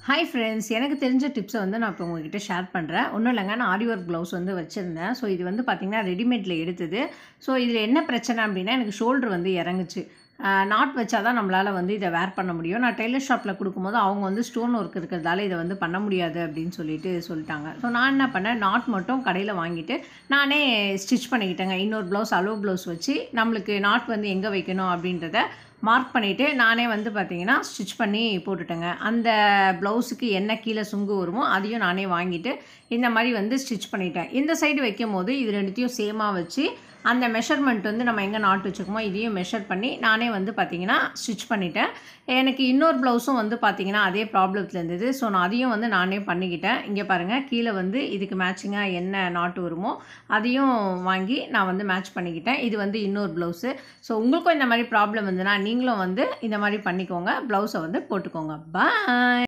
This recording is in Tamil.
ஹாய் ஃப்ரெண்ட்ஸ் எனக்கு தெரிஞ்ச டிப்ஸை வந்து நான் இப்போ உங்ககிட்ட ஷேர் பண்ணுறேன் ஒன்றும் இல்லைங்க நான் ஆரி ஒர்க் ப்ளவுஸ் வந்து வச்சுருந்தேன் ஸோ இது வந்து பார்த்திங்கன்னா ரெடிமேடில் எடுத்தது ஸோ இதில் என்ன பிரச்சனை அப்படின்னா எனக்கு ஷோல்டர் வந்து இறங்குச்சு நாட் வச்சா தான் நம்மளால் வந்து இதை வேர் பண்ண முடியும் நான் டெய்லர் ஷாப்பில் கொடுக்கும்போது அவங்க வந்து ஸ்டோன் ஒர்க் இருக்கிறதால இதை வந்து பண்ண முடியாது அப்படின்னு சொல்லிட்டு சொல்லிட்டாங்க ஸோ நான் என்ன பண்ணேன் நாட் மட்டும் கடையில் வாங்கிட்டு நானே ஸ்டிச் பண்ணிக்கிட்டேங்க இன்னொரு ப்ளவுஸ் அலோ ப்ளவுஸ் வச்சு நம்மளுக்கு நாட் வந்து எங்கே வைக்கணும் அப்படின்றத மார்க் பண்ணிவிட்டு நானே வந்து பார்த்தீங்கன்னா ஸ்டிச் பண்ணி போட்டுட்டேங்க அந்த ப்ளவுஸுக்கு என்ன கீழே சுங்கு வருமோ அதையும் நானே வாங்கிட்டு இந்த மாதிரி வந்து ஸ்டிச் பண்ணிட்டேன் இந்த சைடு வைக்கும் போது இது ரெண்டுத்தையும் சேமாக வச்சு அந்த மெஷர்மெண்ட் வந்து நம்ம எங்கே நாட் வச்சுக்கோமோ இதையும் மெஷர் பண்ணி நானே வந்து பார்த்தீங்கன்னா ஸ்டிச் பண்ணிட்டேன் எனக்கு இன்னொரு ப்ளவுஸும் வந்து பார்த்தீங்கன்னா அதே ப்ராப்ளத்தில் இருந்தது ஸோ நான் அதையும் வந்து நானே பண்ணிக்கிட்டேன் இங்கே பாருங்கள் கீழே வந்து இதுக்கு மேட்சிங்காக என்ன நாட்டு வருமோ அதையும் வாங்கி நான் வந்து மேட்ச் பண்ணிக்கிட்டேன் இது வந்து இன்னொரு ப்ளவுஸு ஸோ உங்களுக்கும் இந்த மாதிரி ப்ராப்ளம் இருந்ததுன்னா நீங்களும் வந்து இந்த மாதிரி பண்ணிக்கோங்க ப்ளவுஸை வந்து போட்டுக்கோங்க பாய்